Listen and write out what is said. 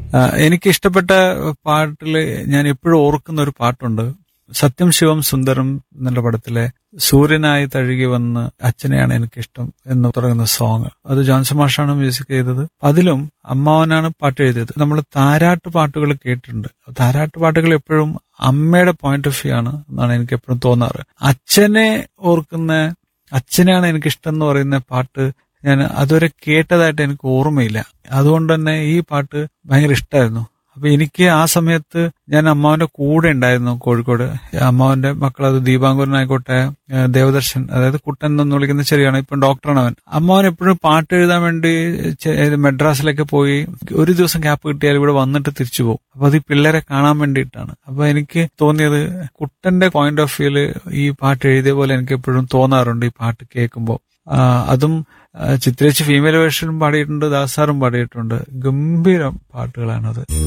ആ, എനിക്ക് ഇഷ്ടപ്പെട്ട പാട്ടില് ഞാൻ എപ്പോഴും ഓർക്കുന്ന ഒരു പാട്ടുണ്ട് സത്യം ശിവം സുന്ദരം എന്നുള്ള പടത്തിലെ സൂര്യനായി തഴുകി വന്ന് അച്ഛനെയാണ് എനിക്കിഷ്ടം എന്ന് തുടങ്ങുന്ന സോങ് അത് ജോൺസൺ മാഷാണ് മ്യൂസിക് ചെയ്തത് അതിലും അമ്മാവനാണ് പാട്ട് എഴുതിയത് നമ്മൾ താരാട്ട് പാട്ടുകൾ കേട്ടിട്ടുണ്ട് താരാട്ട് പാട്ടുകൾ എപ്പോഴും അമ്മയുടെ പോയിന്റ് ഓഫ് വ്യൂ ആണ് എന്നാണ് എനിക്ക് എപ്പോഴും തോന്നാറ് അച്ഛനെ ഓർക്കുന്ന അച്ഛനെയാണ് എനിക്കിഷ്ടം എന്ന് പറയുന്ന പാട്ട് ഞാൻ അതുവരെ കേട്ടതായിട്ട് എനിക്ക് ഓർമ്മയില്ല അതുകൊണ്ട് തന്നെ ഈ പാട്ട് ഭയങ്കര ഇഷ്ടമായിരുന്നു അപ്പൊ എനിക്ക് ആ സമയത്ത് ഞാൻ അമ്മാവന്റെ കൂടെ ഉണ്ടായിരുന്നു കോഴിക്കോട് അമ്മാവന്റെ മക്കൾ അത് ദീപാങ്കുരനായിക്കോട്ടെ ഏഹ് ദേവദർശൻ അതായത് കുട്ടൻ എന്ന് വിളിക്കുന്ന ചെറിയാണ് ഇപ്പം ഡോക്ടറാണ് അവൻ അമ്മാവൻ എപ്പോഴും പാട്ട് എഴുതാൻ വേണ്ടി ചെ- ഏത് മെഡ്രാസിലൊക്കെ പോയി ഒരു ദിവസം ഗ്യാപ്പ് കിട്ടിയാൽ ഇവിടെ വന്നിട്ട് തിരിച്ചു പോകും അപ്പൊ അത് ഈ പിള്ളേരെ കാണാൻ വേണ്ടിയിട്ടാണ് അപ്പൊ എനിക്ക് തോന്നിയത് കുട്ടന്റെ പോയിന്റ് ഓഫ് വ്യൂല് ഈ പാട്ട് എഴുതിയ പോലെ എനിക്ക് എപ്പോഴും തോന്നാറുണ്ട് ഈ പാട്ട് കേൾക്കുമ്പോൾ അതും ആ, ചിത്രേച്ച് ഫീമെയിൽ വേർഷനും പാടിയിട്ടുണ്ട് ദാസാറും പാടിയിട്ടുണ്ട് ഗംഭീരം പാട്ടുകളാണത്